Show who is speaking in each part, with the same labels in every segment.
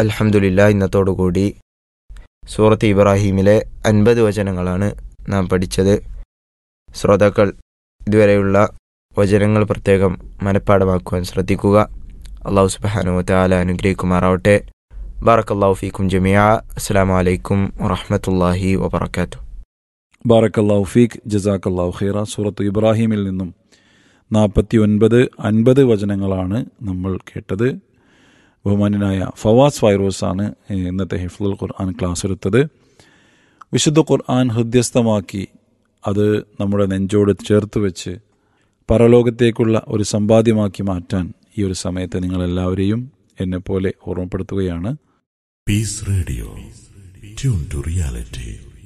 Speaker 1: അൽഹംദുലില്ല ഇന്നത്തോടുകൂടി സൂറത്ത് ഇബ്രാഹീമിലെ അൻപത് വചനങ്ങളാണ് നാം പഠിച്ചത് ശ്രോതാക്കൾ ഇതുവരെയുള്ള വചനങ്ങൾ പ്രത്യേകം മനഃപ്പാടമാക്കുവാൻ ശ്രദ്ധിക്കുക അള്ളാഹു സുബാനു താല അനുഗ്രഹിക്കുമാറാവട്ടെ ബാറക്കല്ലാഹു ഫീക്കും ജമിയ അസ്സാം വലൈക്കും വറഹമത്തല്ലാഹി വബർക്കാത്തു
Speaker 2: ബാറക്കല്ലാഹു ഫീഖ് ജസാക്കല്ലാഹു ഖൈറ സൂറത്ത് ഇബ്രാഹിമിൽ നിന്നും നാൽപ്പത്തി ഒൻപത് അൻപത് വചനങ്ങളാണ് നമ്മൾ കേട്ടത് ബഹുമാനായ ഫവാസ് ഫൈറോസാണ് ഇന്നത്തെ ഹിഫ്ലുൽ ഖുർആൻ ക്ലാസ് എടുത്തത് വിശുദ്ധ ഖുർആൻ ഹൃദ്യസ്ഥമാക്കി അത് നമ്മുടെ നെഞ്ചോട് ചേർത്ത് വെച്ച് പരലോകത്തേക്കുള്ള ഒരു സമ്പാദ്യമാക്കി മാറ്റാൻ ഈ ഒരു സമയത്ത് നിങ്ങളെല്ലാവരെയും എന്നെപ്പോലെ ഓർമ്മപ്പെടുത്തുകയാണ്
Speaker 3: Peace Radio. Tune to reality.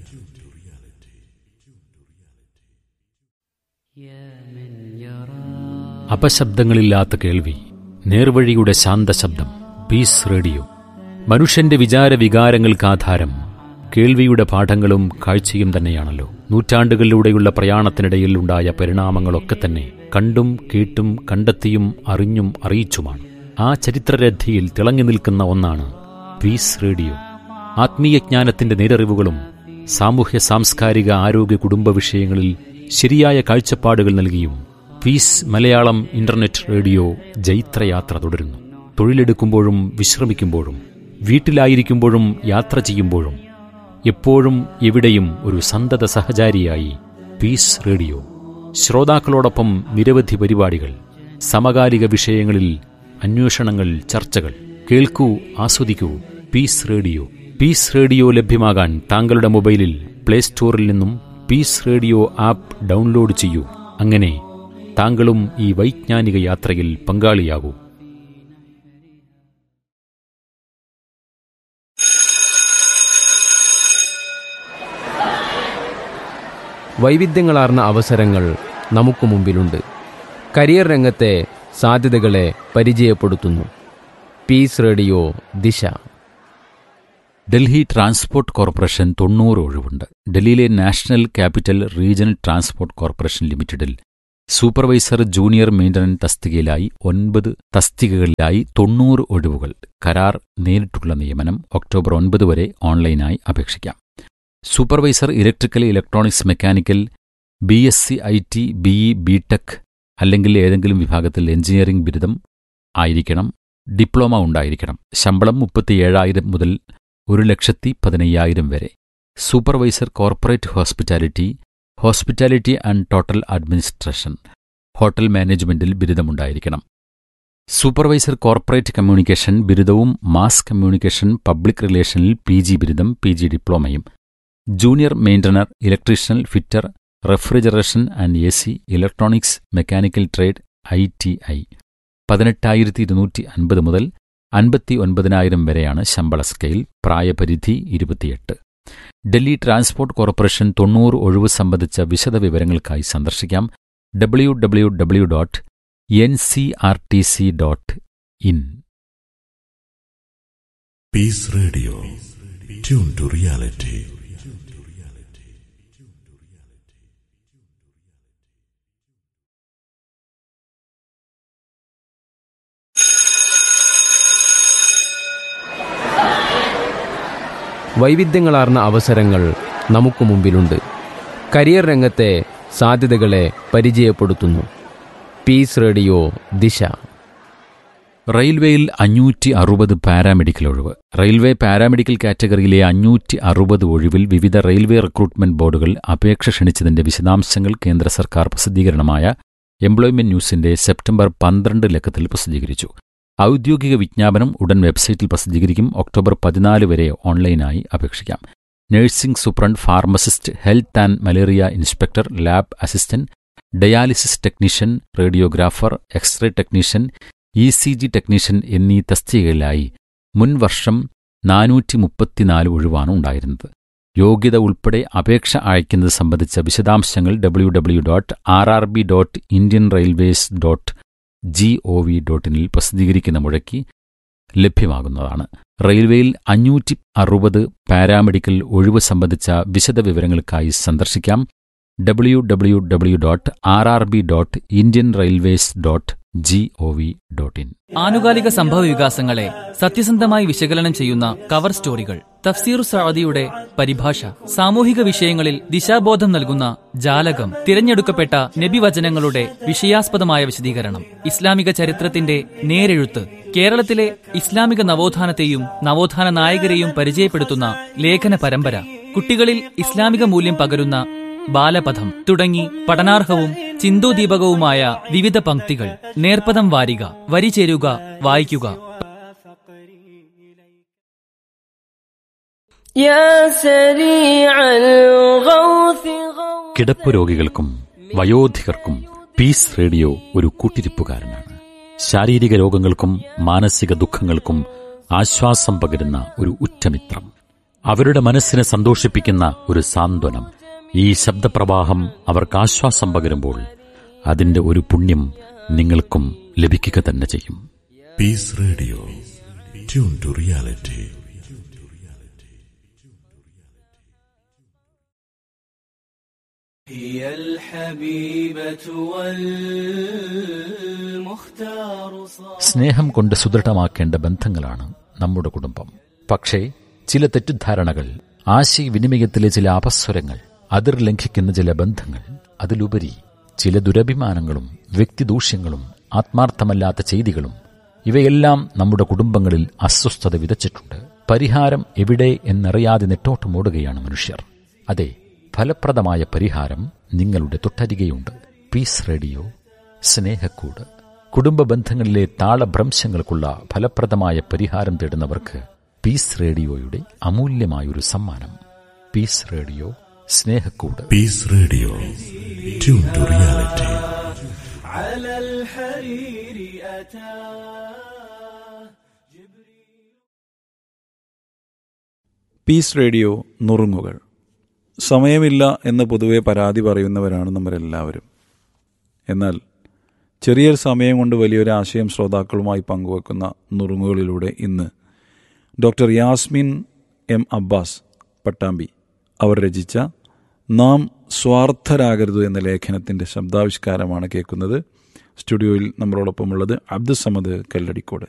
Speaker 4: അപശബ്ദങ്ങളില്ലാത്ത കേൾവി നേർവഴിയുടെ ശാന്തശബ്ദം പീസ് റേഡിയോ മനുഷ്യന്റെ വിചാര വികാരങ്ങൾക്ക് ആധാരം കേൾവിയുടെ പാഠങ്ങളും കാഴ്ചയും തന്നെയാണല്ലോ നൂറ്റാണ്ടുകളിലൂടെയുള്ള പ്രയാണത്തിനിടയിൽ ഉണ്ടായ പരിണാമങ്ങളൊക്കെ തന്നെ കണ്ടും കേട്ടും കണ്ടെത്തിയും അറിഞ്ഞും അറിയിച്ചുമാണ് ആ ചരിത്രരഥിയിൽ തിളങ്ങി നിൽക്കുന്ന ഒന്നാണ് പീസ് റേഡിയോ ആത്മീയജ്ഞാനത്തിന്റെ നേരറിവുകളും സാമൂഹ്യ സാംസ്കാരിക ആരോഗ്യ കുടുംബ വിഷയങ്ങളിൽ ശരിയായ കാഴ്ചപ്പാടുകൾ നൽകിയും പീസ് മലയാളം ഇന്റർനെറ്റ് റേഡിയോ ജൈത്രയാത്ര തുടരുന്നു തൊഴിലെടുക്കുമ്പോഴും വിശ്രമിക്കുമ്പോഴും വീട്ടിലായിരിക്കുമ്പോഴും യാത്ര ചെയ്യുമ്പോഴും എപ്പോഴും എവിടെയും ഒരു സന്തത സഹചാരിയായി പീസ് റേഡിയോ ശ്രോതാക്കളോടൊപ്പം നിരവധി പരിപാടികൾ സമകാലിക വിഷയങ്ങളിൽ അന്വേഷണങ്ങൾ ചർച്ചകൾ കേൾക്കൂ ആസ്വദിക്കൂ പീസ് റേഡിയോ പീസ് റേഡിയോ ലഭ്യമാകാൻ താങ്കളുടെ മൊബൈലിൽ പ്ലേ സ്റ്റോറിൽ നിന്നും പീസ് റേഡിയോ ആപ്പ് ഡൗൺലോഡ് ചെയ്യൂ അങ്ങനെ താങ്കളും ഈ വൈജ്ഞാനിക യാത്രയിൽ പങ്കാളിയാകൂ
Speaker 5: വൈവിധ്യങ്ങളാർന്ന അവസരങ്ങൾ നമുക്ക് മുമ്പിലുണ്ട് കരിയർ രംഗത്തെ സാധ്യതകളെ പരിചയപ്പെടുത്തുന്നു പീസ് റേഡിയോ ദിശ
Speaker 4: ഡൽഹി ട്രാൻസ്പോർട്ട് കോർപ്പറേഷൻ തൊണ്ണൂറ് ഒഴിവുണ്ട് ഡൽഹിയിലെ national capital regional transport corporation ലിമിറ്റഡിൽ സൂപ്പർവൈസർ ജൂനിയർ മെയിൻ്റനൻസ് തസ്തികയിലായി ഒൻപത് തസ്തികകളിലായി തൊണ്ണൂറ് ഒഴിവുകൾ കരാർ നേരിട്ടുള്ള നിയമനം ഒക്ടോബർ ഒൻപത് വരെ ഓൺലൈനായി അപേക്ഷിക്കാം supervisor electrical electronics mechanical B S C I T BE B tech അല്ലെങ്കിൽ ഏതെങ്കിലും വിഭാഗത്തിൽ എഞ്ചിനീയറിംഗ് ബിരുദം ആയിരിക്കണം ഡിപ്ലോമ ഉണ്ടായിരിക്കണം ശമ്പളം മുപ്പത്തിയേഴായിരം മുതൽ ഒരു ലക്ഷത്തി പതിനയ്യായിരം വരെ supervisor corporate hospitality hospitality and total administration hotel മാനേജ്മെന്റിൽ ബിരുദമുണ്ടായിരിക്കണം സൂപ്പർവൈസർ കോർപ്പറേറ്റ് കമ്മ്യൂണിക്കേഷൻ ബിരുദവും മാസ് കമ്മ്യൂണിക്കേഷൻ പബ്ലിക് റിലേഷനിൽ പി ജി ബിരുദം പി ജി ഡിപ്ലോമയും junior maintainer electrician fitter refrigeration and A C electronics mechanical trade I T I പതിനെട്ടായിരത്തി ഇരുന്നൂറ്റി അൻപത് മുതൽ അൻപത്തി ഒൻപതിനായിരം വരെയാണ് ശമ്പള സ്കെയിൽ പ്രായപരിധി ഇരുപത്തിയെട്ട് ഡൽഹി ട്രാൻസ്പോർട്ട് കോർപ്പറേഷൻ തൊണ്ണൂറ് ഒഴിവ് സംബന്ധിച്ച വിശദ വിവരങ്ങൾക്കായി സന്ദർശിക്കാം W W W dot N C R T C dot in
Speaker 3: Peace Radio. Tune to reality.
Speaker 5: വൈവിധ്യങ്ങളാർന്ന അവസരങ്ങൾ നമുക്ക് മുമ്പിലുണ്ട് കരിയർ രംഗത്തെ സാധ്യതകളെ പരിചയപ്പെടുത്തുന്നു പീസ് റേഡിയോ ദിശ
Speaker 4: റെയിൽവേയിൽ അഞ്ഞൂറ്റി അറുപത് പാരാമെഡിക്കൽ ഒഴിവ് റെയിൽവേ പാരാമെഡിക്കൽ കാറ്റഗറിയിലെ അഞ്ഞൂറ്റി അറുപത് ഒഴിവിൽ വിവിധ റെയിൽവേ റിക്രൂട്ട്മെന്റ് ബോർഡുകൾ അപേക്ഷ ക്ഷണിച്ചതിന്റെ വിശദാംശങ്ങൾ കേന്ദ്ര സർക്കാർ പ്രസിദ്ധീകരണമായ എംപ്ലോയ്മെന്റ് ന്യൂസിന്റെ സെപ്റ്റംബർ പന്ത്രണ്ട് ലക്കത്തിൽ പ്രസിദ്ധീകരിച്ചു ഔദ്യോഗിക വിജ്ഞാപനം ഉടൻ വെബ്സൈറ്റിൽ പ്രസിദ്ധീകരിക്കും ഒക്ടോബർ പതിനാല് വരെ ഓൺലൈനായി അപേക്ഷിക്കാം nursing superintendent pharmacist health and malaria inspector lab assistant dialysis technician radiographer X ray technician E C G technician എന്നീ തസ്തികകളിലായി മുൻ വർഷം നാനൂറ്റി മുപ്പത്തിനാല് ഒഴിവാണ് ഉണ്ടായിരുന്നത് യോഗ്യത ഉൾപ്പെടെ അപേക്ഷ അയക്കുന്നത് സംബന്ധിച്ച വിശദാംശങ്ങൾ W W dot R R B dot Indian railways dot G O V ഡോട്ടിനിൽ പ്രസിദ്ധീകരിക്കുന്ന മുഴക്കി ലഭ്യമാകുന്നതാണ് റെയിൽവേയിൽ അഞ്ഞൂറ്റി അറുപത് പാരാമെഡിക്കൽ ഒഴിവ് സംബന്ധിച്ച വിശദ വിവരങ്ങൾക്കായി സന്ദർശിക്കാം W W W dot R R B dot Indian railways dot G O V dot in
Speaker 6: ആനുകാലിക സംഭവ വികാസങ്ങളെ സത്യസന്ധമായി വിശകലനം ചെയ്യുന്ന കവർ സ്റ്റോറികൾ തഫ്സീർ സഅദിയുടെ പരിഭാഷ സാമൂഹിക വിഷയങ്ങളിൽ ദിശാബോധം നൽകുന്ന ജാലകം തിരഞ്ഞെടുക്കപ്പെട്ട നബിവചനങ്ങളുടെ വിഷയാസ്പദമായ വിശദീകരണം ഇസ്ലാമിക ചരിത്രത്തിന്റെ നേരെഴുത്ത് കേരളത്തിലെ ഇസ്ലാമിക നവോത്ഥാനത്തെയും നവോത്ഥാന നായകരെയും പരിചയപ്പെടുത്തുന്ന ലേഖന പരമ്പര കുട്ടികളിൽ ഇസ്ലാമിക മൂല്യം പകരുന്ന ബാലപഥം തുടങ്ങി പഠനാർഹവും ചിന്തോദീപകവുമായ വിവിധ പംക്തികൾ നേർപ്പദം വാരിക വരി ചേരുക വായിക്കുക
Speaker 7: يا سريع الغوث غوث
Speaker 4: കിടപ്പ് രോഗികൾക്കും വയോധികർക്കും പീസ് റേഡിയോ ഒരു കൂട്ടിരിപ്പുകാരനാണ് ശാരീരിക രോഗങ്ങൾക്കും മാനസിക ദുഃഖങ്ങൾക്കും ആശ്വാസം പകരുന്ന ഒരു ഉറ്റമിത്രം അവരുടെ മനസ്സിനെ സന്തോഷിപ്പിക്കുന്ന ഒരു സാന്ത്വനം ഈ ശബ്ദപ്രവാഹം അവർക്ക് ആശ്വാസം പകരുമ്പോൾ അതിന്റെ ഒരു പുണ്യം നിങ്ങൾക്കും ലഭിക്കുക തന്നെ ചെയ്യും
Speaker 3: Peace Radio. Tune to reality.
Speaker 8: هي الحبيبة والمختار صار
Speaker 4: സ്നേഹം കൊണ്ട് സുദൃഢമാക്കേണ്ട ബന്ധങ്ങളാണ് നമ്മുടെ കുടുംബം പക്ഷേ ചില തെറ്റിദ്ധാരണകൾ ആശയവിനിമയത്തിലെ ചില അപസ്വരങ്ങൾ അതിർ ലംഘിക്കുന്ന ചില ബന്ധങ്ങൾ അതിലുപരി ചില ദുരഭിമാനങ്ങളും വ്യക്തിദൂഷ്യങ്ങളും ആത്മാർത്ഥമല്ലാത്ത ചെയ്തികളും ഇവയെല്ലാം നമ്മുടെ കുടുംബങ്ങളിൽ അസ്വസ്ഥത വിതച്ചിട്ടുണ്ട് പരിഹാരം എവിടെ എന്നറിയാതെ നെട്ടോട്ടമോടുകയാണ് മനുഷ്യർ അതെ ഫലപ്രദമായ പരിഹാരം നിങ്ങളുടെ തൊട്ടരികെയുണ്ട് പീസ് റേഡിയോ സ്നേഹക്കൂട് കുടുംബ ബന്ധങ്ങളിലെ താളഭ്രംശങ്ങൾക്കുള്ള ഫലപ്രദമായ പരിഹാരം തേടുന്നവർക്ക് പീസ് റേഡിയോയുടെ അമൂല്യമായൊരു സമ്മാനം പീസ് റേഡിയോ സ്നേഹക്കൂട്
Speaker 3: Peace Radio. Tune to reality.
Speaker 8: على الحرير أتى
Speaker 2: Peace Radio നുറുങ്ങുകൾ സമയമില്ല എന്ന് പൊതുവെ പരാതി പറയുന്നവരാണ് നമ്മളെല്ലാവരും എന്നാൽ ചെറിയൊരു സമയം കൊണ്ട് വലിയൊരു ആശയം ശ്രോതാക്കളുമായി പങ്കുവെക്കുന്ന നുറുങ്ങുകളിലൂടെ ഇന്ന് ഡോക്ടർ യാസ്മിൻ എം അബ്ബാസ് പട്ടാമ്പി അവർ രചിച്ച നാം സ്വാർത്ഥരാകരുത് എന്ന ലേഖനത്തിൻ്റെ ശബ്ദാവിഷ്കാരമാണ് കേൾക്കുന്നത് സ്റ്റുഡിയോയിൽ നമ്മളോടൊപ്പമുള്ളത് അബ്ദുസമദ് കല്ലടിക്കോട്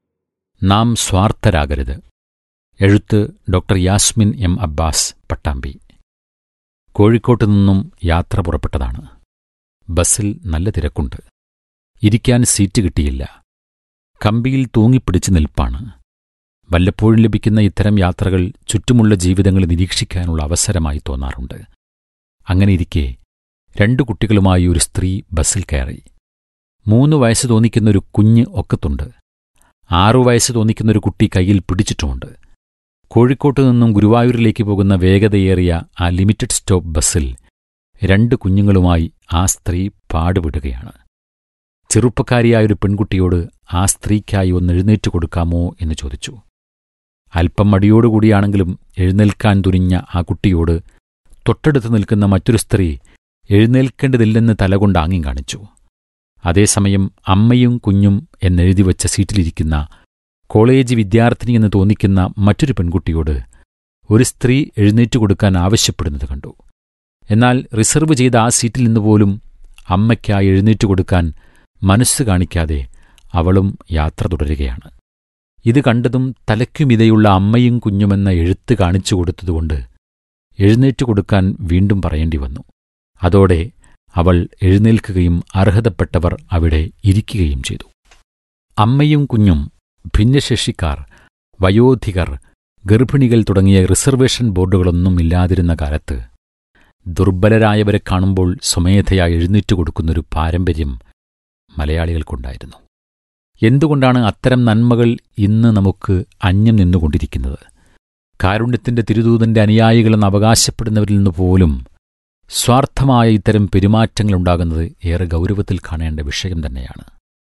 Speaker 4: നാം സ്വാർത്ഥരാകരുത് എഴുത്ത് ഡോക്ടർ യാസ്മിൻ എം അബ്ബാസ് പട്ടാമ്പി കോഴിക്കോട്ട് നിന്നും യാത്ര പുറപ്പെട്ടതാണ് ബസ്സിൽ നല്ല തിരക്കുണ്ട് ഇരിക്കാൻ സീറ്റ് കിട്ടിയില്ല കമ്പിയിൽ തൂങ്ങിപ്പിടിച്ച് നിൽപ്പാണ് വല്ലപ്പോഴും ലഭിക്കുന്ന ഇത്തരം യാത്രകൾ ചുറ്റുമുള്ള ജീവിതങ്ങൾ നിരീക്ഷിക്കാനുള്ള അവസരമായി തോന്നാറുണ്ട് അങ്ങനെ ഇരിക്കെ രണ്ടു കുട്ടികളുമായി ഒരു സ്ത്രീ ബസ്സിൽ കയറി മൂന്ന് വയസ്സ് തോന്നിക്കുന്ന ഒരു കുഞ്ഞ് ഒക്കത്തുണ്ട് ആറു വയസ്സ് തോന്നിക്കുന്ന ഒരു കുട്ടി കയ്യിൽ പിടിച്ചിട്ടുമുണ്ട് കോഴിക്കോട്ട് നിന്നും ഗുരുവായൂരിലേക്ക് പോകുന്ന വേഗതയേറിയ ആ ലിമിറ്റഡ് സ്റ്റോപ്പ് ബസ്സിൽ രണ്ട് കുഞ്ഞുങ്ങളുമായി ആ സ്ത്രീ പാടുപെടുകയാണ് ചെറുപ്പക്കാരിയായൊരു പെൺകുട്ടിയോട് ആ സ്ത്രീക്കായി ഒന്ന് എഴുന്നേറ്റ് കൊടുക്കാമോ എന്ന് ചോദിച്ചു അല്പം മടിയോടുകൂടിയാണെങ്കിലും എഴുന്നേൽക്കാൻ തുനിഞ്ഞ ആ കുട്ടിയോട് തൊട്ടടുത്ത് നിൽക്കുന്ന മറ്റൊരു സ്ത്രീ എഴുന്നേൽക്കേണ്ടതില്ലെന്ന് തലകൊണ്ട് ആംഗ്യം കാണിച്ചു അതേസമയം അമ്മയും കുഞ്ഞും എന്നെഴുതി വച്ച സീറ്റിലിരിക്കുന്ന കോളേജ് വിദ്യാർത്ഥിനി എന്ന് തോന്നിക്കുന്ന മറ്റൊരു പെൺകുട്ടിയോട് ഒരു സ്ത്രീ എഴുന്നേറ്റ് കൊടുക്കാൻ ആവശ്യപ്പെടുന്നത് കണ്ടു എന്നാൽ റിസർവ് ചെയ്ത ആ സീറ്റിൽ നിന്ന് പോലും അമ്മയ്ക്കായി എഴുന്നേറ്റ് കൊടുക്കാൻ മനസ്സ് കാണിക്കാതെ അവളും യാത്ര തുടരുകയാണ് ഇത് കണ്ടതും തലയ്ക്കുമിതയുള്ള അമ്മയും കുഞ്ഞുമെന്ന എഴുത്ത് കാണിച്ചു കൊടുത്തതുകൊണ്ട് എഴുന്നേറ്റ് കൊടുക്കാൻ വീണ്ടും പറയേണ്ടി വന്നു അതോടെ അവൾ എഴുന്നേൽക്കുകയും അർഹതപ്പെട്ടവർ അവിടെ ഇരിക്കുകയും ചെയ്തു അമ്മയും കുഞ്ഞും ഭിന്നശേഷിക്കാർ വയോധികർ ഗർഭിണികൾ തുടങ്ങിയ റിസർവേഷൻ ബോർഡുകളൊന്നും ഇല്ലാതിരുന്ന കാലത്ത് ദുർബലരായവരെ കാണുമ്പോൾ സ്വമേധയാ എഴുന്നേറ്റ് കൊടുക്കുന്നൊരു പാരമ്പര്യം മലയാളികൾക്കുണ്ടായിരുന്നു എന്തുകൊണ്ടാണ് അത്തരം നന്മകൾ ഇന്ന് നമുക്ക് അന്യം നിന്നുകൊണ്ടിരിക്കുന്നത് കാരുണ്യത്തിന്റെ തിരുദൂതന്റെ അനുയായികളെന്ന് അവകാശപ്പെടുന്നവരിൽ നിന്ന് പോലും സ്വാർത്ഥമായ ഇത്തരം പെരുമാറ്റങ്ങളുണ്ടാകുന്നത് ഏറെ ഗൗരവത്തിൽ കാണേണ്ട വിഷയം തന്നെയാണ്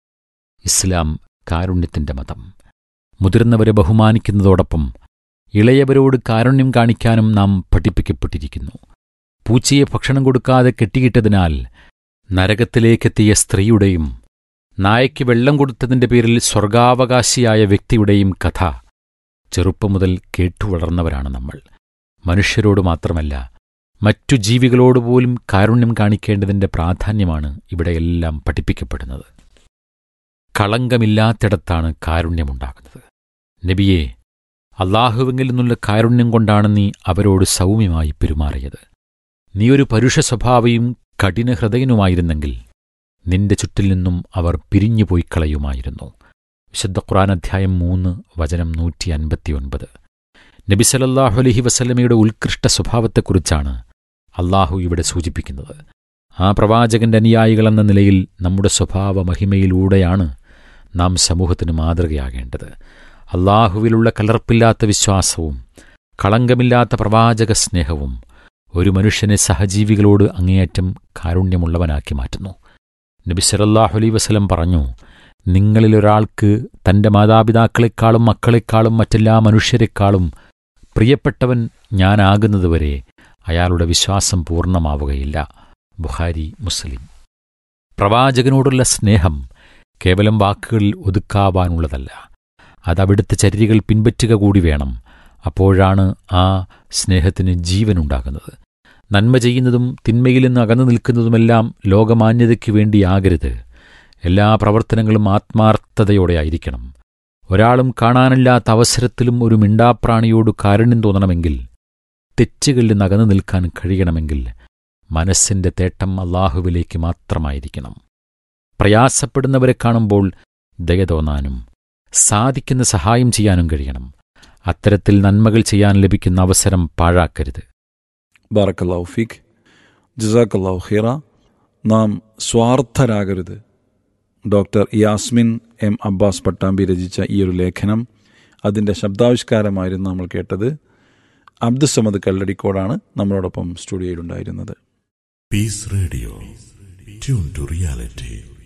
Speaker 4: ഇസ്ലാം കാരുണ്യത്തിന്റെ മതം മുതിർന്നവരെ ബഹുമാനിക്കുന്നതോടൊപ്പം ഇളയവരോട് കാരുണ്യം കാണിക്കാനും നാം പഠിപ്പിക്കപ്പെട്ടിരിക്കുന്നു പൂച്ചയെ ഭക്ഷണം കൊടുക്കാതെ കെട്ടിയിട്ടതിനാൽ നരകത്തിലേക്കെത്തിയ സ്ത്രീയുടെയും നായയ്ക്ക് വെള്ളം കൊടുത്തതിന്റെ പേരിൽ സ്വർഗാവകാശിയായ വ്യക്തിയുടെയും കഥ ചെറുപ്പം മുതൽ കേട്ടുവളർന്നവരാണ് നമ്മൾ മനുഷ്യരോട് മാത്രമല്ല മറ്റു ജീവികളോട് പോലും കാരുണ്യം കാണിക്കേണ്ടതിന്റെ പ്രാധാന്യമാണ് ഇവിടെയെല്ലാം പഠിപ്പിക്കപ്പെടുന്നത് കളങ്കമില്ലാത്തിടത്താണ് കാരുണ്യമുണ്ടാകുന്നത് നബിയെ അള്ളാഹുവിങ്കിൽ നിന്നുള്ള കാരുണ്യം കൊണ്ടാണ് നീ അവരോട് സൗമ്യമായി പെരുമാറിയത് നീ ഒരു പരുഷ സ്വഭാവിയും കഠിന ഹൃദയനുമായിരുന്നെങ്കിൽ നിന്റെ ചുറ്റിൽ നിന്നും അവർ പിരിഞ്ഞുപോയി കളയുമായിരുന്നു വിശുദ്ധ ഖുറാൻ അധ്യായം മൂന്ന് വചനം നൂറ്റി അൻപത്തിയൊൻപത് നബി സലല്ലാഹു അലഹി വസല്ലമയുടെ ഉത്കൃഷ്ട സ്വഭാവത്തെക്കുറിച്ചാണ് അള്ളാഹു ഇവിടെ സൂചിപ്പിക്കുന്നത് ആ പ്രവാചകന്റെ അനുയായികളെന്ന നിലയിൽ നമ്മുടെ സ്വഭാവ മഹിമയിലൂടെയാണ് നാം സമൂഹത്തിന് മാതൃകയാകേണ്ടത് അള്ളാഹുവിലുള്ള കലർപ്പില്ലാത്ത വിശ്വാസവും കളങ്കമില്ലാത്ത പ്രവാചക സ്നേഹവും ഒരു മനുഷ്യനെ സഹജീവികളോട് അങ്ങേയറ്റം കാരുണ്യമുള്ളവനാക്കി മാറ്റുന്നു നബി സലല്ലാഹു അലൈ വസലം പറഞ്ഞു നിങ്ങളിലൊരാൾക്ക് തന്റെ മാതാപിതാക്കളെക്കാളും മക്കളെക്കാളും മറ്റെല്ലാ മനുഷ്യരെക്കാളും പ്രിയപ്പെട്ടവൻ ഞാനാകുന്നതുവരെ അയാളുടെ വിശ്വാസം പൂർണ്ണമാവുകയില്ല ബുഖാരി മുസ്ലിം പ്രവാചകനോടുള്ള സ്നേഹം കേവലം വാക്കുകളിൽ ഒതുക്കാവാനുള്ളതല്ല അതവിടുത്തെ ചര്യകൾ പിൻപറ്റുക കൂടി വേണം അപ്പോഴാണ് ആ സ്നേഹത്തിന് ജീവനുണ്ടാകുന്നത് നന്മ ചെയ്യുന്നതും തിന്മയിൽ നിന്ന് അകന്നു നിൽക്കുന്നതുമെല്ലാം ലോകമാന്യതയ്ക്കു വേണ്ടിയാകരുത് എല്ലാ പ്രവർത്തനങ്ങളും ആത്മാർത്ഥതയോടെ ആയിരിക്കണം ഒരാളും കാണാനില്ലാത്ത അവസരത്തിലും ഒരു മിണ്ടാപ്രാണിയോട് കാരുണ്യം തോന്നണമെങ്കിൽ തെറ്റുകളിൽ നിന്ന് അകന്നു നിൽക്കാൻ കഴിയണമെങ്കിൽ മനസ്സിന്റെ തേട്ടം അള്ളാഹുവിലേക്ക് മാത്രമായിരിക്കണം പ്രയാസപ്പെടുന്നവരെ കാണുമ്പോൾ ദയ തോന്നാനും സാധിക്കുന്ന സഹായം ചെയ്യാനും കഴിയണം അത്തരത്തിൽ നന്മകൾ ചെയ്യാൻ ലഭിക്കുന്ന അവസരം പാഴാക്കരുത്
Speaker 2: ബാറക്കല്ലാഹു ഫീഖ് ജസാക്കല്ലാഹു ഖീറ നാം സ്വാർത്ഥരാകരുത് ഡോക്ടർ യാസ്മിൻ എം അബ്ബാസ് പട്ടാമ്പി രചിച്ച ഈ ഒരു ലേഖനം അതിൻ്റെ ശബ്ദാവിഷ്കാരമായിരുന്നു നമ്മൾ കേട്ടത് അബ്ദുസമദ് കല്ലടിക്കോടാണ് നമ്മളോടൊപ്പം സ്റ്റുഡിയോയിലുണ്ടായിരുന്നത്
Speaker 3: Peace Radio. Tune to reality.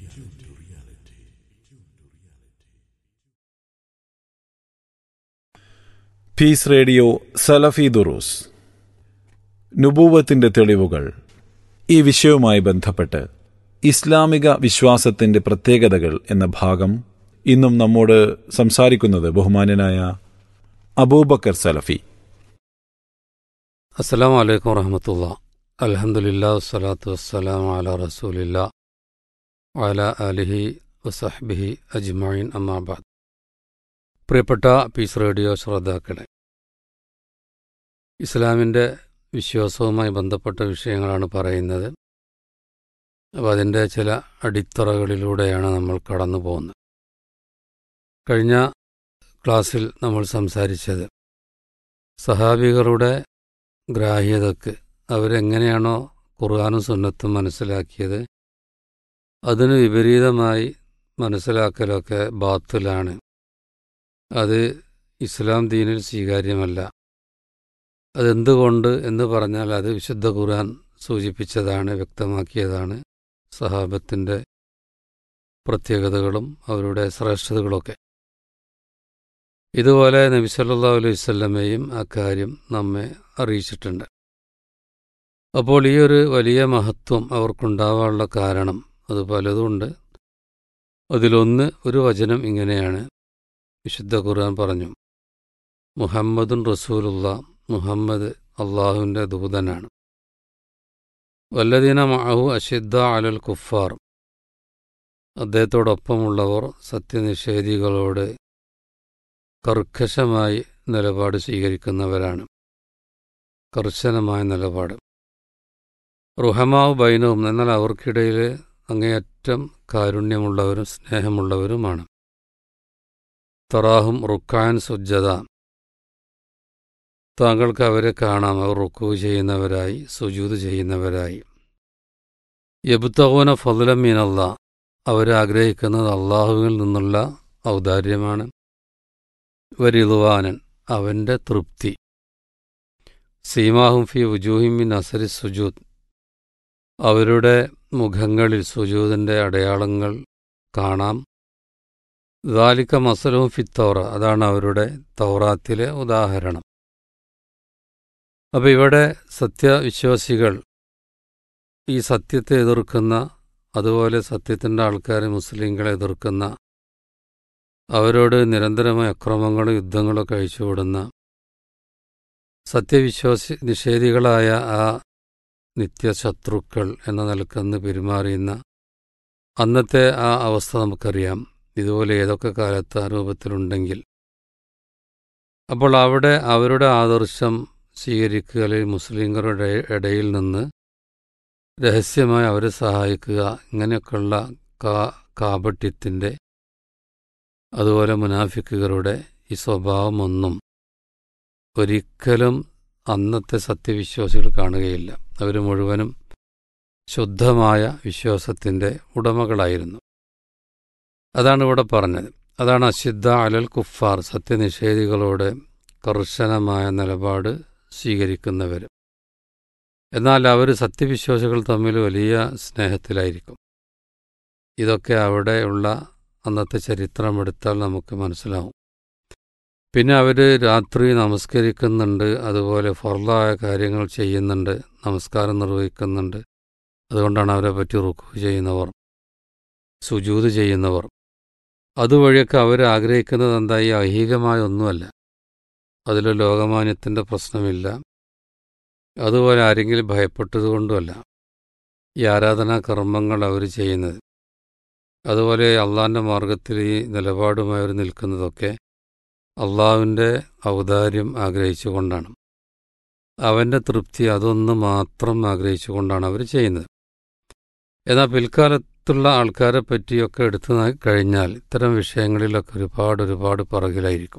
Speaker 2: Peace Radio സലഫി ദുറൂസ് നുബൂവത്തിന്റെ തെളിവുകൾ ഈ വിഷയവുമായി ബന്ധപ്പെട്ട് ഇസ്ലാമിക വിശ്വാസത്തിന്റെ പ്രത്യേകതകൾ എന്ന ഭാഗം ഇന്നും നമ്മോട് സംസാരിക്കുന്നത് ബഹുമാന്യനായ അബൂബക്കർ സലഫി
Speaker 9: അസ്സാം വലൈക്കും വറഹമത്തുള്ള അലഹമുല്ലാ വസ്സലാത്തു വസ്സലാം അല റസൂലില്ല അല അലിഹി വസഹ്ബിഹി അജ്മൈൻ അമ്മാബാദ് പ്രിയപ്പെട്ട പീസ് റേഡിയോ ശ്രോതാക്കളെ ഇസ്ലാമിൻ്റെ വിശ്വാസവുമായി ബന്ധപ്പെട്ട വിഷയങ്ങളാണ് പറയുന്നത് അപ്പോൾ അതിൻ്റെ ചില അടിത്തറകളിലൂടെയാണ് നമ്മൾ കടന്നു പോകുന്നത് കഴിഞ്ഞ ക്ലാസ്സിൽ നമ്മൾ സംസാരിച്ചത് സഹാബികളുടെ ഗ്രാഹ്യതക്ക് അവരെങ്ങനെയാണോ ഖുർആാനും സുന്നത്തും മനസ്സിലാക്കിയത് അതിന് വിപരീതമായി മനസ്സിലാക്കലൊക്കെ ബാത്തിലാണ് അത് ഇസ്ലാം ദീനിൽ സ്വീകാര്യമല്ല അതെന്തുകൊണ്ട് എന്ന് പറഞ്ഞാൽ അത് വിശുദ്ധ ഖുർആൻ സൂചിപ്പിച്ചതാണ് വ്യക്തമാക്കിയതാണ് സഹാബത്തിൻ്റെ പ്രത്യേകതകളും അവരുടെ ശ്രേഷ്ഠതകളൊക്കെ ഇതുപോലെ നബി സല്ലാ അലൈഹി വല്ലമയും അക്കാര്യം നമ്മെ അറിയിച്ചിട്ടുണ്ട് അപ്പോൾ ഈ ഒരു വലിയ മഹത്വം അവർക്കുണ്ടാവാനുള്ള കാരണം അത് പലതുമുണ്ട് അതിലൊന്ന് ഒരു വചനം ഇങ്ങനെയാണ് വിശുദ്ധ ഖുർആൻ പറഞ്ഞു മുഹമ്മദുൻ റസൂലുള്ള മുഹമ്മദ് അള്ളാഹുവിൻ്റെ ദൂതനാണ് വല്ലദീന മഹു അഷിദ്ദ അലൽ കുഫാർ അദ്ദേഹത്തോടൊപ്പമുള്ളവർ സത്യനിഷേധികളോട് കർക്കശമായി നിലപാട് സ്വീകരിക്കുന്നവരാണ് കർശനമായ നിലപാട് റുഹമാവ് ബൈനവും എന്നാൽ അവർക്കിടയിൽ അങ്ങേയറ്റം കാരുണ്യമുള്ളവരും സ്നേഹമുള്ളവരുമാണ് തറാഹും റുക്കാൻ സുജ്ജത താങ്കൾക്ക് അവരെ കാണാം അവർ റുക്കു ചെയ്യുന്നവരായി സുജൂത് ചെയ്യുന്നവരായി യബുത്തഹൂന ഫതുലമീനല്ല അവരാഗ്രഹിക്കുന്നത് അള്ളാഹുവിൽ നിന്നുള്ള ഔദാര്യമാണ് വരിതുവാനൻ അവൻ്റെ തൃപ്തി സീമാഹും ഫി ഉജൂഹിമിൻ അസരി സുജൂദ് അവരുടെ മുഖങ്ങളിൽ സുജൂദിൻ്റെ അടയാളങ്ങൾ കാണാം ദാലിക്ക മസലവും ഫി തൗറ അതാണ് അവരുടെ തൗറാത്തിലെ ഉദാഹരണം അപ്പോൾ ഇവിടെ സത്യവിശ്വാസികൾ ഈ സത്യത്തെ എതിർക്കുന്ന അതുപോലെ സത്യത്തിൻ്റെ ആൾക്കാർ മുസ്ലിങ്ങളെ എതിർക്കുന്ന അവരോട് നിരന്തരമായ അക്രമങ്ങളും യുദ്ധങ്ങളൊക്കെ അഴിച്ചുവിടുന്ന സത്യവിശ്വാസി നിഷേധികളായ ആ നിത്യശത്രുക്കൾ എന്ന നിലക്കെന്ന് പെരുമാറിയുന്ന അന്നത്തെ ആ അവസ്ഥ നമുക്കറിയാം ഇതുപോലെ ഏതൊക്കെ കാലത്ത് ആ രൂപത്തിലുണ്ടെങ്കിൽ അപ്പോൾ അവിടെ അവരുടെ ആദർശം സ്വീകരിക്കുക അല്ലെങ്കിൽ മുസ്ലിങ്ങളുടെ ഇടയിൽ നിന്ന് രഹസ്യമായി അവരെ സഹായിക്കുക ഇങ്ങനെയൊക്കെയുള്ള കാ കാപട്യത്തിൻ്റെ അതുപോലെ മുനാഫിക്കുകളുടെ ഈ സ്വഭാവമൊന്നും ഒരിക്കലും അന്നത്തെ സത്യവിശ്വാസികൾ കാണുകയില്ല അവർ മുഴുവനും ശുദ്ധമായ വിശ്വാസത്തിൻ്റെ ഉടമകളായിരുന്നു അതാണ് ഇവിടെ പറഞ്ഞത് അതാണ് അശുദ്ധ അലൽ കുഫാർ സത്യനിഷേധികളോട് കർശനമായ നിലപാട് സ്വീകരിക്കുന്നവർ എന്നാൽ അവർ സത്യവിശ്വാസികൾ തമ്മിൽ വലിയ സ്നേഹത്തിലായിരിക്കും ഇതൊക്കെ അവിടെയുള്ള അന്നത്തെ ചരിത്രമെടുത്താൽ നമുക്ക് മനസ്സിലാവും പിന്നെ അവർ രാത്രി നമസ്കരിക്കുന്നുണ്ട് അതുപോലെ ഫർലായ കാര്യങ്ങൾ ചെയ്യുന്നുണ്ട് നമസ്കാരം നിർവഹിക്കുന്നുണ്ട് അതുകൊണ്ടാണ് അവരെ പറ്റി റുക്കു ചെയ്യുന്നവർ സുജൂത് ചെയ്യുന്നവർ അതുവഴിയൊക്കെ അവർ ആഗ്രഹിക്കുന്നത് എന്തായി ഐഹികമായ ഒന്നുമല്ല അതിൽ ലോകമാന്യത്തിൻ്റെ പ്രശ്നമില്ല അതുപോലെ ആരെങ്കിലും ഭയപ്പെട്ടതുകൊണ്ടുമല്ല ഈ ആരാധനാ കർമ്മങ്ങൾ അവർ ചെയ്യുന്നത് അതുപോലെ അള്ളാഹിൻ്റെ മാർഗത്തിൽ ഈ നിലപാടുമായി അവർ നിൽക്കുന്നതൊക്കെ അള്ളാഹുവിൻ്റെ ഔദാര്യം ആഗ്രഹിച്ചുകൊണ്ടാണ് അവൻ്റെ തൃപ്തി അതൊന്ന് മാത്രം ആഗ്രഹിച്ചുകൊണ്ടാണ് അവർ ചെയ്യുന്നത് എന്നാൽ പിൽക്കാലത്തുള്ള ആൾക്കാരെ പറ്റിയൊക്കെ എടുത്തു കഴിഞ്ഞാൽ ഇത്തരം വിഷയങ്ങളിലൊക്കെ ഒരുപാട് ഒരുപാട് പുറകിലായിരിക്കും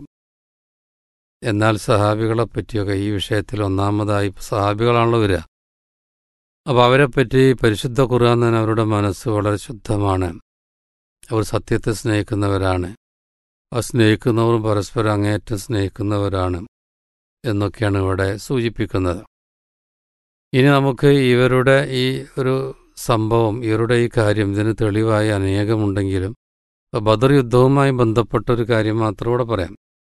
Speaker 9: എന്നാൽ സഹാബികളെ പറ്റിയൊക്കെ ഈ വിഷയത്തിൽ ഒന്നാമതായി സഹാബികളാണല്ലോ വരിക അപ്പോൾ അവരെപ്പറ്റി പരിശുദ്ധ ഖുർആൻ തന്നെ അവരുടെ മനസ്സ് വളരെ ശുദ്ധമാണ് അവർ സത്യത്തെ സ്നേഹിക്കുന്നവരാണ് ആ സ്നേഹിക്കുന്നവരും പരസ്പരം അങ്ങേയറ്റം സ്നേഹിക്കുന്നവരാണ് എന്നൊക്കെയാണ് ഇവിടെ സൂചിപ്പിക്കുന്നത് ഇനി നമുക്ക് ഇവരുടെ ഈ ഒരു സംഭവം ഇവരുടെ ഈ കാര്യം ഇതിന് തെളിവായി അനേകമുണ്ടെങ്കിലും ബദർ യുദ്ധവുമായി ബന്ധപ്പെട്ട ഒരു കാര്യം മാത്രം ഇവിടെ പറയാം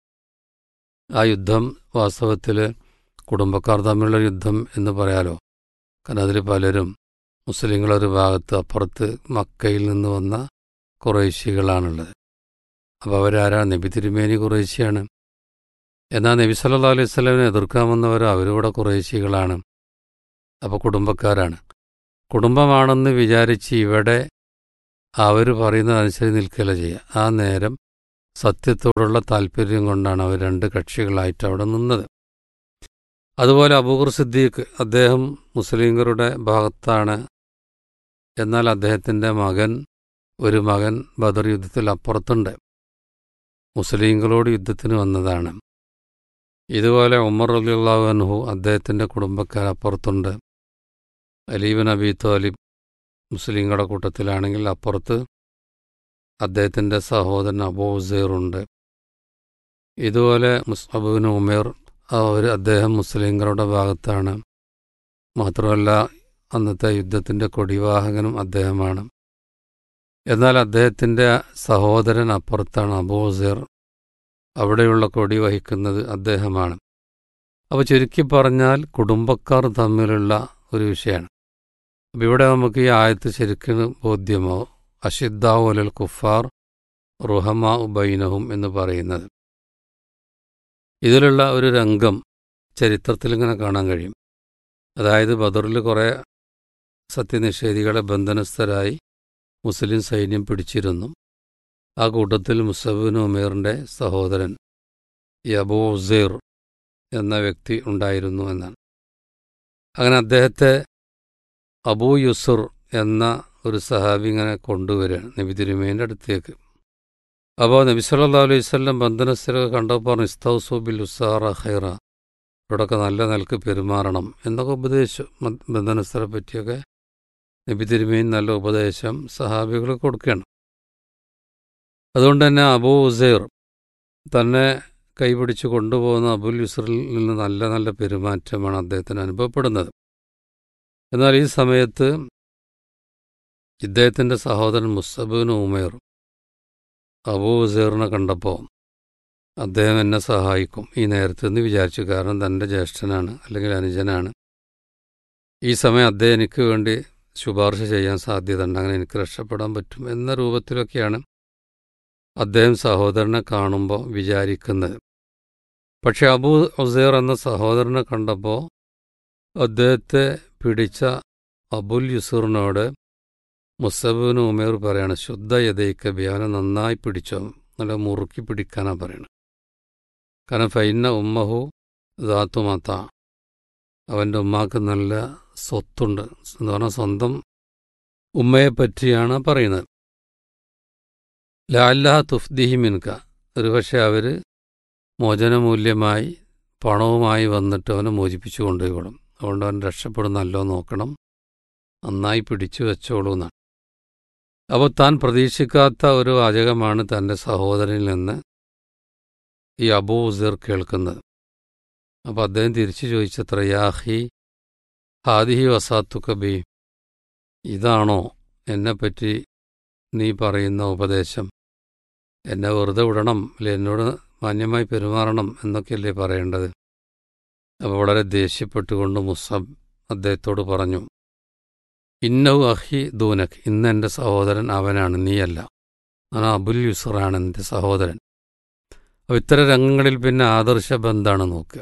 Speaker 9: ആ യുദ്ധം വാസ്തവത്തിൽ കുടുംബക്കാർ തമ്മിലുള്ള യുദ്ധം എന്ന് പറയാലോ കാരണം അതിൽ പലരും മുസ്ലിങ്ങളൊരു ഭാഗത്ത് അപ്പുറത്ത് മക്കയിൽ നിന്ന് വന്ന കുറേശികളാണുള്ളത് അപ്പോൾ അവരാരാണ് നബി തിരുമേനി കുറേശിയാണ് എന്നാൽ നബി സല്ലാ അലൈഹി സ്വലമിനെ എതിർക്കാൻ വന്നവർ അവരിവിടെ കുറേശികളാണ് അപ്പോൾ കുടുംബക്കാരാണ് കുടുംബമാണെന്ന് വിചാരിച്ച് ഇവിടെ അവർ പറയുന്നതനുസരിച്ച് നിൽക്കുകയല്ല ചെയ്യുക ആ നേരം സത്യത്തോടുള്ള താല്പര്യം കൊണ്ടാണ് അവർ രണ്ട് കക്ഷികളായിട്ട് അവിടെ നിന്നത് അതുപോലെ അബൂഖർ സിദ്ദീഖ് അദ്ദേഹം മുസ്ലിങ്ങളുടെ ഭാഗത്താണ് എന്നാൽ അദ്ദേഹത്തിൻ്റെ മകൻ ഒരു മകൻ ബദർ യുദ്ധത്തിൽ അപ്പുറത്തുണ്ട് മുസ്ലിങ്ങളോട് യുദ്ധത്തിന് വന്നതാണ് ഇതുപോലെ ഉമർ അലിയുള്ളാഹു അൻഹു അദ്ദേഹത്തിൻ്റെ കുടുംബക്കാർ അപ്പുറത്തുണ്ട് അലീബൻ അബി താലിബ് മുസ്ലിങ്ങളുടെ കൂട്ടത്തിലാണെങ്കിൽ അപ്പുറത്ത് അദ്ദേഹത്തിൻ്റെ സഹോദരൻ അബൂസേറുണ്ട് ഇതുപോലെ മുസ്അബുബിൻ ഉമേർ അവർ അദ്ദേഹം മുസ്ലിങ്ങളുടെ ഭാഗത്താണ് മാത്രമല്ല അന്നത്തെ യുദ്ധത്തിൻ്റെ കൊടിവാഹകനും അദ്ദേഹമാണ് എന്നാൽ അദ്ദേഹത്തിൻ്റെ സഹോദരൻ അപ്പുറത്താണ് അബൂസേർ അവിടെയുള്ള കൊടി വഹിക്കുന്നത് അദ്ദേഹമാണ് അപ്പോൾ ചുരുക്കി പറഞ്ഞാൽ കുടുംബക്കാർ തമ്മിലുള്ള ഒരു വിഷയമാണ് അപ്പോൾ ഇവിടെ നമുക്ക് ഈ ആയത്ത് ശരിക്കും ബോധ്യമോ അഷിദ്ദാവുലൽ കുഫാർ റുഹമ ഉബൈനഹും എന്ന് പറയുന്നത് ഇതിലുള്ള ഒരു രംഗം ചരിത്രത്തിൽ ഇങ്ങനെ കാണാൻ കഴിയും അതായത് ബദറിൽ കുറേ സത്യനിഷേധികളെ ബന്ധനസ്ഥരായി മുസ്ലിം സൈന്യം പിടിച്ചിരുന്നു ആ കൂട്ടത്തിൽ മുസബിൻ ഉമേറിൻ്റെ സഹോദരൻ യബൂ ഉസൈർ എന്ന വ്യക്തി ഉണ്ടായിരുന്നു എന്നാണ് അങ്ങനെ അദ്ദേഹത്തെ അബൂ യുസുർ എന്ന ഒരു സഹാബി ഇങ്ങനെ കൊണ്ടുവരികയാണ് നബി തിരുമേൻ്റെ അടുത്തേക്ക് അപ്പോൾ നബി സല്ലാ അലൈഹി സ്വല്ലം ബന്ധനസ്ഥരൊക്കെ കണ്ടപ്പോൾ പറഞ്ഞു ഇസ്തൗസു ബിൽ ഉസാറ ഖൈറ ഇവിടെയൊക്കെ നല്ല നിലക്ക് പെരുമാറണം എന്നൊക്കെ ഉപദേശിച്ചു ബന്ധനസ്ഥരെ പറ്റിയൊക്കെ നബി തിരുമേൻ നല്ല ഉപദേശം സഹാബികൾ കൊടുക്കുകയാണ് അതുകൊണ്ട് തന്നെ അബൂ ഉസൈർ തന്നെ കൈപിടിച്ച് കൊണ്ടുപോകുന്ന അബുൽ യുസറിൽ നിന്ന് നല്ല നല്ല പെരുമാറ്റമാണ് അദ്ദേഹത്തിന് അനുഭവപ്പെടുന്നത് എന്നാൽ ഈ സമയത്ത് ഇദ്ദേഹത്തിൻ്റെ സഹോദരൻ മുസബിൻ ഉമേർ അബൂ ഉസൈറിനെ കണ്ടപ്പോൾ അദ്ദേഹം എന്നെ സഹായിക്കും ഈ നേരത്തെ എന്ന് വിചാരിച്ചു കാരണം തൻ്റെ ജ്യേഷ്ഠനാണ് അല്ലെങ്കിൽ അനുജനാണ് ഈ സമയം അദ്ദേഹം എനിക്ക് വേണ്ടി ശുപാർശ ചെയ്യാൻ സാധ്യതയുണ്ട് അങ്ങനെ എനിക്ക് രക്ഷപ്പെടാൻ പറ്റും എന്ന രൂപത്തിലൊക്കെയാണ് അദ്ദേഹം സഹോദരനെ കാണുമ്പോൾ വിചാരിക്കുന്നത് പക്ഷെ അബൂ ഉസൈർ എന്ന സഹോദരനെ കണ്ടപ്പോൾ അദ്ദേഹത്തെ പിടിച്ച അബുൽ യുസൂറിനോട് മുസബിന് ഉമേർ പറയാണ് ശുദ്ധ യഥയ്ക്ക് ബിയാനെ നന്നായി പിടിച്ചോ നല്ല മുറുക്കി പിടിക്കാനാ പറയണത് കാരണം ഫൈന ഉമ്മഹു ദാത്തുമാത്ത അവൻ്റെ ഉമ്മാക്ക് നല്ല സ്വത്തുണ്ട് എന്ന് പറഞ്ഞാൽ സ്വന്തം ഉമ്മയെ പറ്റിയാണ് പറയുന്നത് ലാല്ലാ തുഫ്ദിഹി മിൻക ഒരുപക്ഷെ അവർ മോചനമൂല്യമായി പണവുമായി വന്നിട്ട് അവനെ മോചിപ്പിച്ചു കൊണ്ടുപോയിക്കോളും അതുകൊണ്ട് അവൻ രക്ഷപ്പെടുന്നല്ലോ നോക്കണം നന്നായി പിടിച്ചു വെച്ചോളൂ എന്നാണ് അപ്പോൾ താൻ പ്രതീക്ഷിക്കാത്ത ഒരു വാചകമാണ് തൻ്റെ സഹോദരനിൽ നിന്ന് ഈ അബൂ ഉസർ കേൾക്കുന്നത് അപ്പോൾ അദ്ദേഹം തിരിച്ചു ചോദിച്ചത്ര യാഹി ഹാദിഹി വസാത്തുക്കബി ഇതാണോ എന്നെപ്പറ്റി നീ പറയുന്ന ഉപദേശം എന്നെ വെറുതെ വിടണം അല്ലെ എന്നോട് മാന്യമായി പെരുമാറണം എന്നൊക്കെയല്ലേ പറയേണ്ടത് അപ്പോൾ വളരെ ദേഷ്യപ്പെട്ടുകൊണ്ട് മുസബ് അദ്ദേഹത്തോട് പറഞ്ഞു ഇന്നവു അഹി ദൂനക് ഇന്ന് എൻ്റെ സഹോദരൻ അവനാണ് നീയല്ല ഞാൻ അബുൽ യുസറാണ് എൻ്റെ സഹോദരൻ അപ്പോൾ ഇത്തരം രംഗങ്ങളിൽ പിന്നെ ആദർശ ബന്ധാണ് നോക്കുക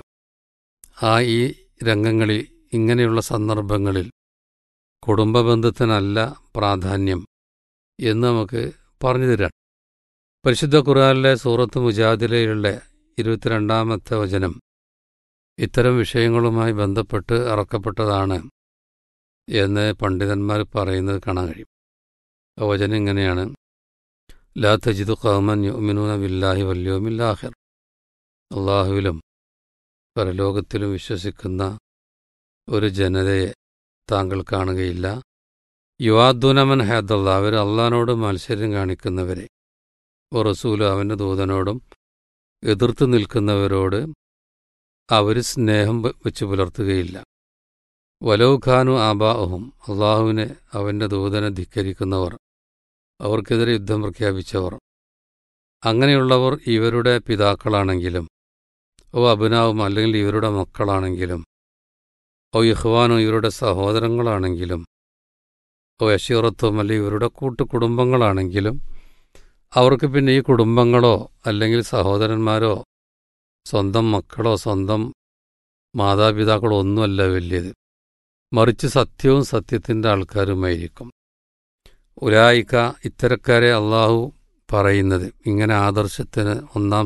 Speaker 9: ആ ഈ രംഗങ്ങളിൽ ഇങ്ങനെയുള്ള സന്ദർഭങ്ങളിൽ കുടുംബ ബന്ധത്തിനല്ല പ്രാധാന്യം എന്ന് നമുക്ക് പറഞ്ഞു തരാം പരിശുദ്ധ ഖുർആനിലെ സൂറത്ത് മുജാദിലയിലുള്ള ഇരുപത്തിരണ്ടാമത്തെ വചനം ഇത്തരം വിഷയങ്ങളുമായി ബന്ധപ്പെട്ട് ഇറക്കപ്പെട്ടതാണ് എന്ന് പണ്ഡിതന്മാർ പറയുന്നത് കാണാൻ കഴിയും ആ വചനം ഇങ്ങനെയാണ് ലാ തജിദു ഖൗമൻ യുമിനൂന ബില്ലാഹി വല്യോമില്ലാഹിർ അള്ളാഹുവിലും പരലോകത്തിലും വിശ്വസിക്കുന്ന ഒരു ജനതയെ താങ്കൾ കാണുകയില്ല യുവാദുനമൻ ഹേദല്ല അവർ അള്ളഹാനോട് മത്സരം കാണിക്കുന്നവരെ റസൂല് അവൻ്റെ ദൂതനോടും എതിർത്ത് നിൽക്കുന്നവരോട് അവർ സ്നേഹം വെച്ച് പുലർത്തുകയില്ല വലൗഖാനു ആബാഹും അള്ളാഹുവിനെ അവൻ്റെ ദൂതനെ ധിക്കരിക്കുന്നവർ അവർക്കെതിരെ യുദ്ധം പ്രഖ്യാപിച്ചവർ അങ്ങനെയുള്ളവർ ഇവരുടെ പിതാക്കളാണെങ്കിലും ഓ അഭിനാവും അല്ലെങ്കിൽ ഇവരുടെ മക്കളാണെങ്കിലും ഓ ഇഹ്വാനോ ഇവരുടെ സഹോദരങ്ങളാണെങ്കിലും ഓ യശീറത്തും അല്ലെങ്കിൽ ഇവരുടെ കൂട്ടുകുടുംബങ്ങളാണെങ്കിലും അവർക്ക് പിന്നെ ഈ കുടുംബങ്ങളോ അല്ലെങ്കിൽ സഹോദരന്മാരോ സ്വന്തം മക്കളോ സ്വന്തം മാതാപിതാക്കളോ ഒന്നുമല്ല വലിയത് മറിച്ച് സത്യവും സത്യത്തിൻ്റെ ആൾക്കാരുമായിരിക്കും ഉലായിക്ക ഇത്തരക്കാരെ അള്ളാഹു പറയുന്നത് ഇങ്ങനെ ആദർശത്തിന് ഒന്നാം